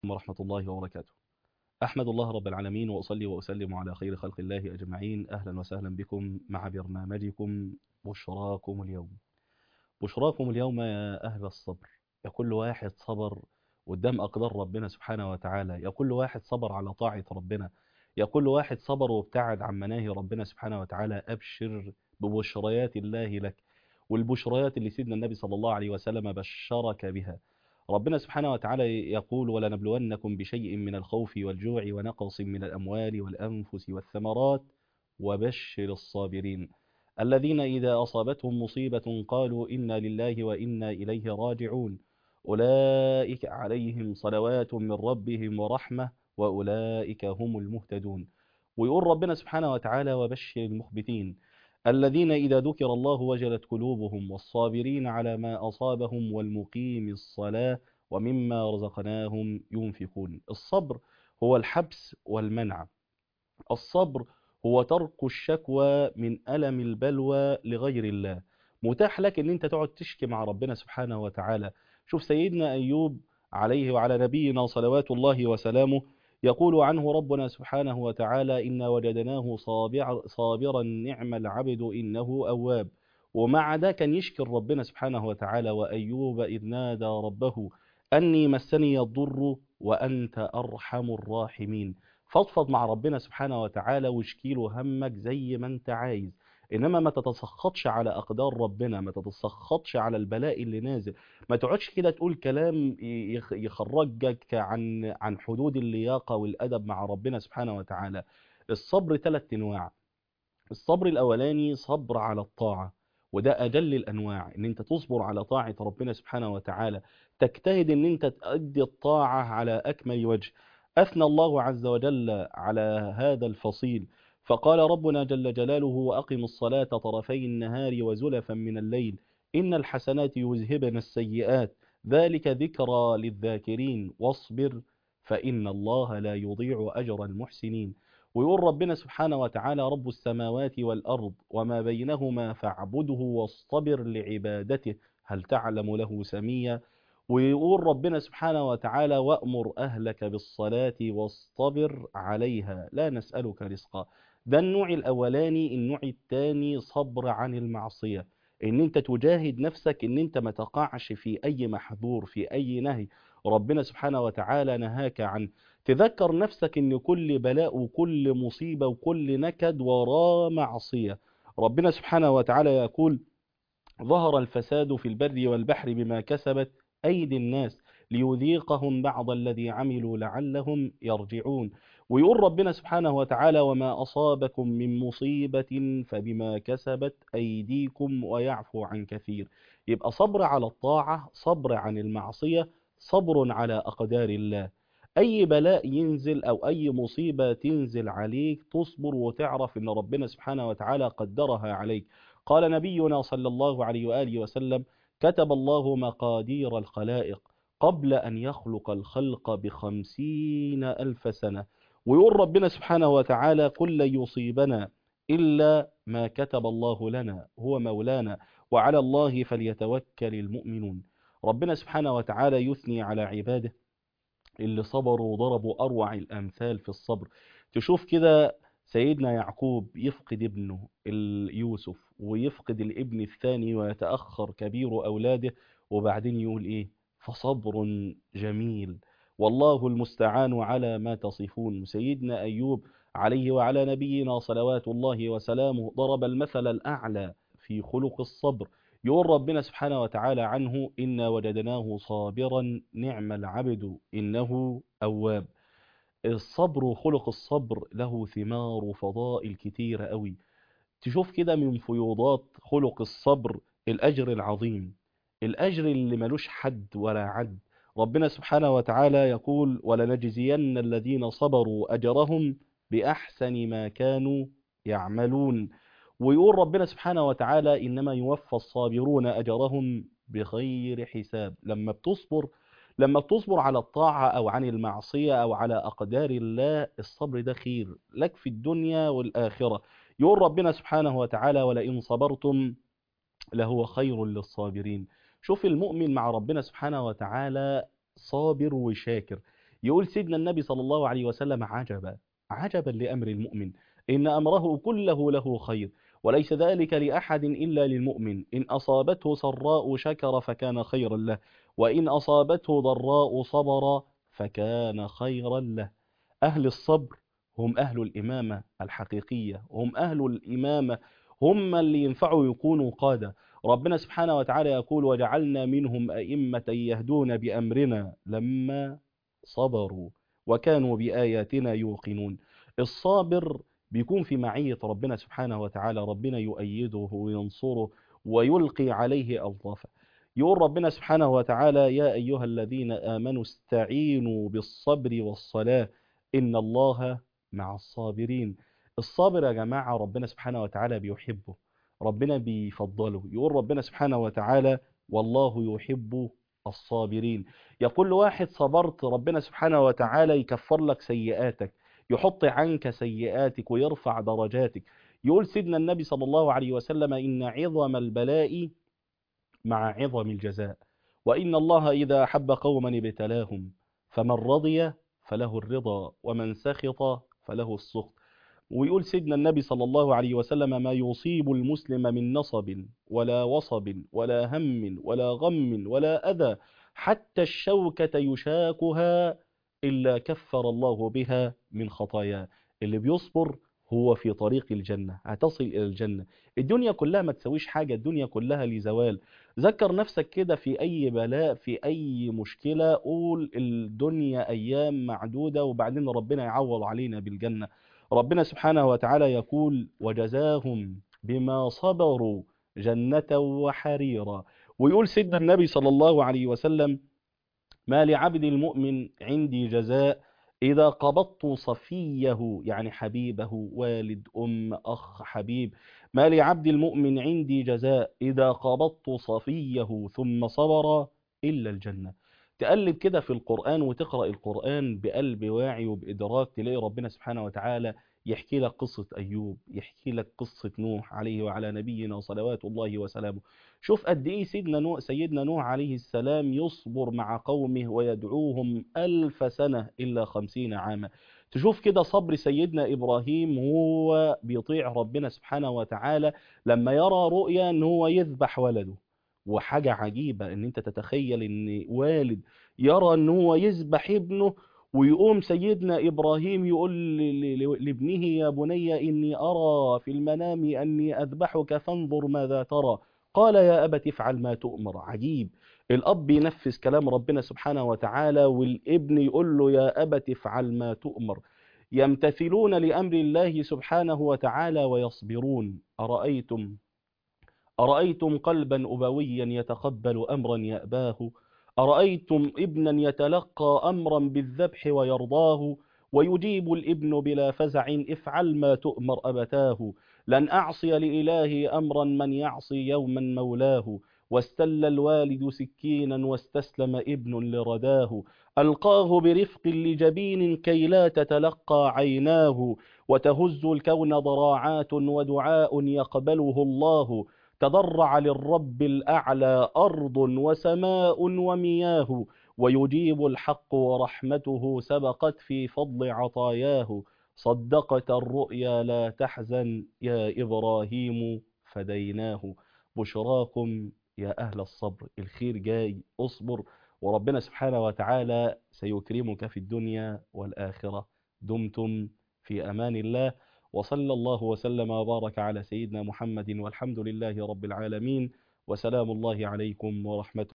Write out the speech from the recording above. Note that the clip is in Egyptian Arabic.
ورحمة الله وبركاته أحمد الله رب العالمين وأصلي وأسلم على خير خلق الله أجمعين أهلا وسهلا بكم مع برنامجكم بشراكم اليوم بشراكم اليوم يا أهل الصبر يا كل واحد صبر قدام أقدار ربنا سبحانه وتعالى يا كل واحد صبر على طاعة ربنا يا كل واحد صبر وابتعد عن مناهي ربنا سبحانه وتعالى أبشر ببشريات الله لك والبشريات اللي سيدنا النبي صلى الله عليه وسلم بشرك بها ربنا سبحانه وتعالى يقول ولنبلونكم بشيء من الخوف والجوع ونقص من الأموال والأنفس والثمرات وبشر الصابرين الذين إذا أصابتهم مصيبة قالوا إنا لله وإنا إليه راجعون أولئك عليهم صلوات من ربهم ورحمة وأولئك هم المهتدون ويقول ربنا سبحانه وتعالى وبشر المخبتين الذين إذا ذكر الله وجلت قلوبهم والصابرين على ما أصابهم والمقيم الصلاة ومما رزقناهم ينفقون الصبر هو الحبس والمنع الصبر هو ترك الشكوى من ألم البلوى لغير الله متاح لك ان انت تقعد تشكي مع ربنا سبحانه وتعالى شوف سيدنا أيوب عليه وعلى نبينا صلوات الله وسلامه يقول عنه ربنا سبحانه وتعالى إنا وجدناه صابر صابرا نعم العبد إنه أواب ومع ده كان يشكر ربنا سبحانه وتعالى وأيوب إذ نادى ربه أني مسني الضر وأنت أرحم الراحمين فضفض مع ربنا سبحانه وتعالى واشكيله همك زي ما انت عايز انما ما تتسخطش على اقدار ربنا ما تتسخطش على البلاء اللي نازل ما تقعدش كده تقول كلام يخرجك عن عن حدود اللياقه والادب مع ربنا سبحانه وتعالى الصبر ثلاث انواع الصبر الاولاني صبر على الطاعه وده اجل الانواع ان انت تصبر على طاعه ربنا سبحانه وتعالى تجتهد ان انت تؤدي الطاعه على اكمل وجه اثنى الله عز وجل على هذا الفصيل فقال ربنا جل جلاله وأقم الصلاة طرفي النهار وزلفا من الليل إن الحسنات يذهبن السيئات ذلك ذكرى للذاكرين واصبر فإن الله لا يضيع أجر المحسنين ويقول ربنا سبحانه وتعالى رب السماوات والأرض وما بينهما فاعبده واصطبر لعبادته هل تعلم له سميا ويقول ربنا سبحانه وتعالى وأمر أهلك بالصلاة واصطبر عليها لا نسألك رزقا ده النوع الأولاني النوع الثاني صبر عن المعصية ان انت تجاهد نفسك ان انت ما تقعش في اي محظور في اي نهي ربنا سبحانه وتعالى نهاك عنه تذكر نفسك ان كل بلاء وكل مصيبة وكل نكد وراه معصية ربنا سبحانه وتعالى يقول ظهر الفساد في البر والبحر بما كسبت أيدي الناس ليذيقهم بعض الذي عملوا لعلهم يرجعون ويقول ربنا سبحانه وتعالى وما أصابكم من مصيبة فبما كسبت أيديكم ويعفو عن كثير يبقى صبر على الطاعة صبر عن المعصية صبر على أقدار الله أي بلاء ينزل أو أي مصيبة تنزل عليك تصبر وتعرف أن ربنا سبحانه وتعالى قدرها عليك قال نبينا صلى الله عليه وآله وسلم كتب الله مقادير الخلائق قبل أن يخلق الخلق بخمسين ألف سنة ويقول ربنا سبحانه وتعالى كل يصيبنا إلا ما كتب الله لنا هو مولانا وعلى الله فليتوكل المؤمنون ربنا سبحانه وتعالى يثني على عباده اللي صبروا وضربوا أروع الأمثال في الصبر تشوف كده سيدنا يعقوب يفقد ابنه يوسف ويفقد الابن الثاني ويتأخر كبير أولاده وبعدين يقول إيه فصبر جميل والله المستعان على ما تصفون سيدنا أيوب عليه وعلى نبينا صلوات الله وسلامه ضرب المثل الأعلى في خلق الصبر يقول ربنا سبحانه وتعالى عنه إنا وجدناه صابرا نعم العبد إنه أواب الصبر وخلق الصبر له ثمار وفضائل كتيرة قوي تشوف كده من فيوضات خلق الصبر الأجر العظيم الأجر اللي ملوش حد ولا عد ربنا سبحانه وتعالى يقول ولنجزين الذين صبروا أجرهم بأحسن ما كانوا يعملون ويقول ربنا سبحانه وتعالى إنما يوفى الصابرون أجرهم بغير حساب لما بتصبر لما بتصبر على الطاعة أو عن المعصية أو على أقدار الله الصبر ده خير لك في الدنيا والآخرة يقول ربنا سبحانه وتعالى ولئن صبرتم لهو خير للصابرين شوف المؤمن مع ربنا سبحانه وتعالى صابر وشاكر يقول سيدنا النبي صلى الله عليه وسلم عجبا عجبا لأمر المؤمن إن أمره كله له خير وليس ذلك لأحد إلا للمؤمن إن أصابته سراء شكر فكان خيرا له وإن أصابته ضراء صبر فكان خيرا له أهل الصبر هم أهل الإمامة الحقيقية هم أهل الإمامة هم اللي ينفعوا يكونوا قادة ربنا سبحانه وتعالى يقول وجعلنا منهم أئمة يهدون بأمرنا لما صبروا وكانوا بآياتنا يوقنون الصابر بيكون في معية ربنا سبحانه وتعالى ربنا يؤيده وينصره ويلقي عليه ألطافه يقول ربنا سبحانه وتعالى يا أيها الذين آمنوا استعينوا بالصبر والصلاة إن الله مع الصابرين الصابر يا جماعة ربنا سبحانه وتعالى بيحبه ربنا بيفضله يقول ربنا سبحانه وتعالى والله يحب الصابرين يقول واحد صبرت ربنا سبحانه وتعالى يكفر لك سيئاتك يحط عنك سيئاتك ويرفع درجاتك يقول سيدنا النبي صلى الله عليه وسلم إن عظم البلاء مع عظم الجزاء وإن الله إذا أحب قوما ابتلاهم فمن رضي فله الرضا ومن سخط فله السخط ويقول سيدنا النبي صلى الله عليه وسلم ما يصيب المسلم من نصب ولا وصب ولا هم ولا غم ولا أذى حتى الشوكة يشاكها إلا كفر الله بها من خطاياه اللي بيصبر هو في طريق الجنة هتصل إلى الجنة الدنيا كلها ما تسويش حاجة الدنيا كلها لزوال ذكر نفسك كده في أي بلاء في أي مشكلة قول الدنيا أيام معدودة وبعدين ربنا يعوض علينا بالجنة ربنا سبحانه وتعالى يقول وجزاهم بما صبروا جنة وحريرا ويقول سيدنا النبي صلى الله عليه وسلم ما لعبد المؤمن عندي جزاء إذا قبضت صفيه يعني حبيبه والد أم أخ حبيب ما لعبد المؤمن عندي جزاء إذا قبضت صفيه ثم صبر إلا الجنة تقلب كده في القرآن وتقرأ القرآن بقلب واعي وبإدراك تلاقي ربنا سبحانه وتعالى يحكي لك قصة أيوب يحكي لك قصة نوح عليه وعلى نبينا صلوات الله وسلامه شوف قد إيه سيدنا نوح, سيدنا نوح عليه السلام يصبر مع قومه ويدعوهم ألف سنة إلا خمسين عاما تشوف كده صبر سيدنا إبراهيم هو بيطيع ربنا سبحانه وتعالى لما يرى رؤيا أن هو يذبح ولده وحاجة عجيبة ان انت تتخيل ان والد يرى ان هو يذبح ابنه ويقوم سيدنا ابراهيم يقول لابنه يا بني اني ارى في المنام اني اذبحك فانظر ماذا ترى قال يا ابت افعل ما تؤمر عجيب الاب ينفذ كلام ربنا سبحانه وتعالى والابن يقول له يا ابت افعل ما تؤمر يمتثلون لامر الله سبحانه وتعالى ويصبرون ارايتم أرأيتم قلبا أبويا يتقبل أمرا يأباه أرأيتم ابنا يتلقى أمرا بالذبح ويرضاه ويجيب الابن بلا فزع افعل ما تؤمر أبتاه لن أعصي لإله أمرا من يعصي يوما مولاه واستل الوالد سكينا واستسلم ابن لرداه ألقاه برفق لجبين كي لا تتلقى عيناه وتهز الكون ضراعات ودعاء يقبله الله تضرع للرب الأعلى أرض وسماء ومياه ويجيب الحق ورحمته سبقت في فضل عطاياه صدقت الرؤيا لا تحزن يا إبراهيم فديناه بشراكم يا أهل الصبر الخير جاي اصبر وربنا سبحانه وتعالى سيكرمك في الدنيا والآخرة دمتم في أمان الله وصلى الله وسلم وبارك على سيدنا محمد والحمد لله رب العالمين وسلام الله عليكم ورحمته